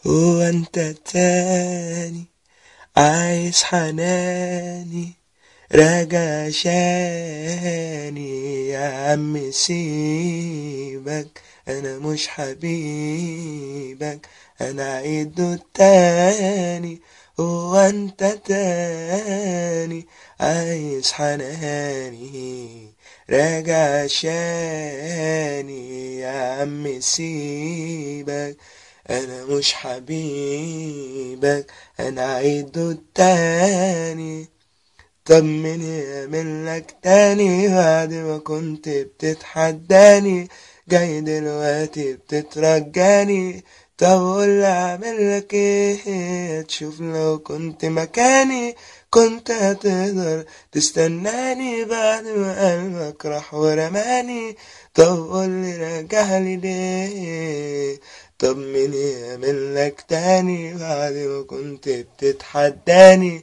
هو انت تاني عايز حناني راجع شاني يا عم سيبك انا مش حبيبك انا عيده التاني هو انت تاني عايز حناني راجع شاني يا عم سيبك انا مش حبيبك انا عيده التاني طب مين يعمل لك تاني بعد ما كنت بتتحداني جاي دلوقتي بتترجاني طب قول اعمل لك ايه تشوف لو كنت مكاني كنت هتقدر تستناني بعد ما قلبك راح ورماني طب قول لي رجعلي ليه طب مين يعمل لك تاني بعد ما كنت بتتحداني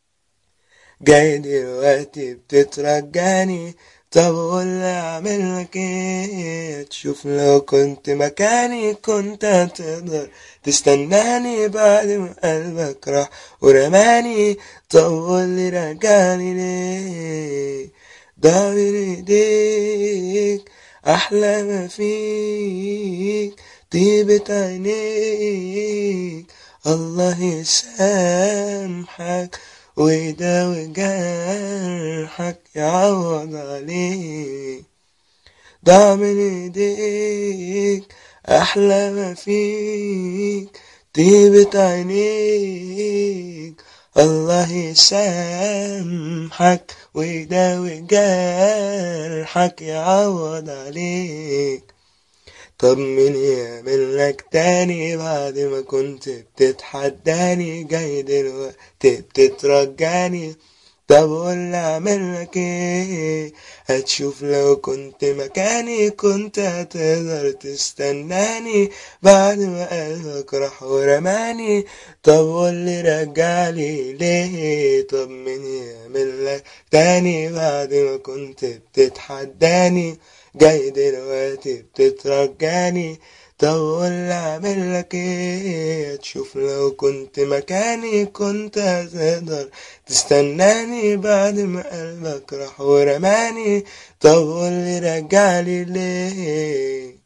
جاي دلوقتي بتترجاني طب قول اعمل لك ايه تشوف لو كنت مكاني كنت هتقدر تستناني بعد ما قلبك راح ورماني طب قول لي رجعني ليه ضاع بين ايديك احلى ما فيك طيبة عينيك الله يسامحك ويداوي جرحك يعوض عليك ضاع من ايديك احلى ما فيك طيبة عينيك الله يسامحك ويداوي جرحك يعوض عليك طب مين يعمل لك تاني بعد ما كنت بتتحداني جاي دلوقتي بتترجاني طب قول اعمل لك ايه هتشوف لو كنت مكاني كنت هتقدر تستناني بعد ما قلبك راح ورماني طب قول لي رجعلي ليه طب مين يعمل لك تاني بعد ما كنت بتتحداني جاي دلوقتي بتترجاني طب قول اعمل لك ايه تشوف لو كنت مكاني كنت هتقدر تستناني بعد ما قلبك راح ورماني طب قول لي رجعلي ليه